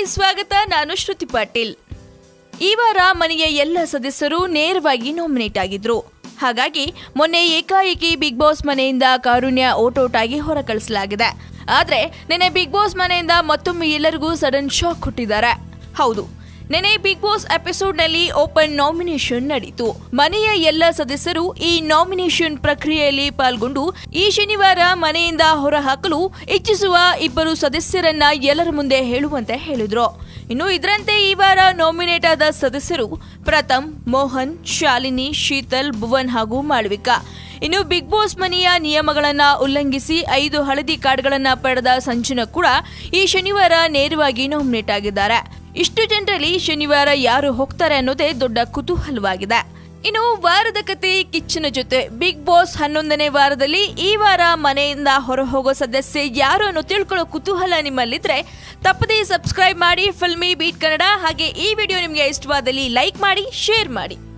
ಸ್ವಾಗತ ನಾನು ಶ್ರುತಿ ಪಾಟೀಲ್ ಈ ವಾರ ಮನೆಯ ಎಲ್ಲ ಸದಸ್ಯರು ನೇರವಾಗಿ ನಾಮಿನೇಟ್ ಆಗಿದ್ರು ಹಾಗಾಗಿ ಮೊನ್ನೆ ಏಕಾಏಕಿ ಬಿಗ್ ಬಾಸ್ ಮನೆಯಿಂದ ಕಾರುಣ್ಯ ಓಟೌಟಾಗಿ ಹೊರ ಕಳಿಸಲಾಗಿದೆ ಆದ್ರೆ ನೆನೆ ಬಿಗ್ ಬಾಸ್ ಮನೆಯಿಂದ ಮತ್ತೊಮ್ಮೆ ಎಲ್ಲರಿಗೂ ಸಡನ್ ಶಾಕ್ ಕೊಟ್ಟಿದ್ದಾರೆ ಹೌದು ನೆನೆ ಬಿಗ್ ಬಾಸ್ ಎಪಿಸೋಡ್ನಲ್ಲಿ ಓಪನ್ ನಾಮಿನೇಷನ್ ನಡೀತು ಮನೆಯ ಎಲ್ಲ ಸದಸ್ಯರು ಈ ನಾಮಿನೇಷನ್ ಪ್ರಕ್ರಿಯೆಯಲ್ಲಿ ಪಾಲ್ಗೊಂಡು ಈ ಶನಿವಾರ ಮನೆಯಿಂದ ಹೊರಹಾಕಲು ಇಚ್ಛಿಸುವ ಇಬ್ಬರು ಸದಸ್ಯರನ್ನ ಎಲ್ಲರ ಮುಂದೆ ಹೇಳುವಂತೆ ಹೇಳಿದ್ರು ಇನ್ನು ಇದರಂತೆ ಈ ವಾರ ನಾಮಿನೇಟ್ ಆದ ಸದಸ್ಯರು ಪ್ರಥಮ್ ಮೋಹನ್ ಶಾಲಿನಿ ಶೀತಲ್ ಭುವನ್ ಹಾಗೂ ಮಾಳ್ವಿಕಾ ಇನ್ನು ಬಿಗ್ ಬಾಸ್ ಮನೆಯ ನಿಯಮಗಳನ್ನ ಉಲ್ಲಂಘಿಸಿ ಐದು ಹಳದಿ ಕಾರ್ಡ್ಗಳನ್ನ ಪಡೆದ ಸಂಜನಾ ಕೂಡ ಈ ಶನಿವಾರ ನೇರವಾಗಿ ನಾಮಿನೇಟ್ ಆಗಿದ್ದಾರೆ ಇಷ್ಟು ಜನರಲ್ಲಿ ಶನಿವಾರ ಯಾರು ಹೋಗ್ತಾರೆ ಅನ್ನೋದೇ ದೊಡ್ಡ ಕುತೂಹಲವಾಗಿದೆ ಇನ್ನು ವಾರದ ಕತೆ ಕಿಚ್ಚನ ಜೊತೆ ಬಿಗ್ ಬಾಸ್ ಹನ್ನೊಂದನೇ ವಾರದಲ್ಲಿ ಈ ವಾರ ಮನೆಯಿಂದ ಹೊರ ಹೋಗೋ ಸದಸ್ಯ ಯಾರು ಅನ್ನೋ ತಿಳ್ಕೊಳ್ಳೋ ಕುತೂಹಲ ನಿಮ್ಮಲ್ಲಿದ್ರೆ ತಪ್ಪದೇ ಸಬ್ಸ್ಕ್ರೈಬ್ ಮಾಡಿ ಫಿಲ್ಮಿ ಬೀಟ್ ಕನ್ನಡ ಹಾಗೆ ಈ ವಿಡಿಯೋ ನಿಮಗೆ ಇಷ್ಟವಾದಲ್ಲಿ ಲೈಕ್ ಮಾಡಿ ಶೇರ್ ಮಾಡಿ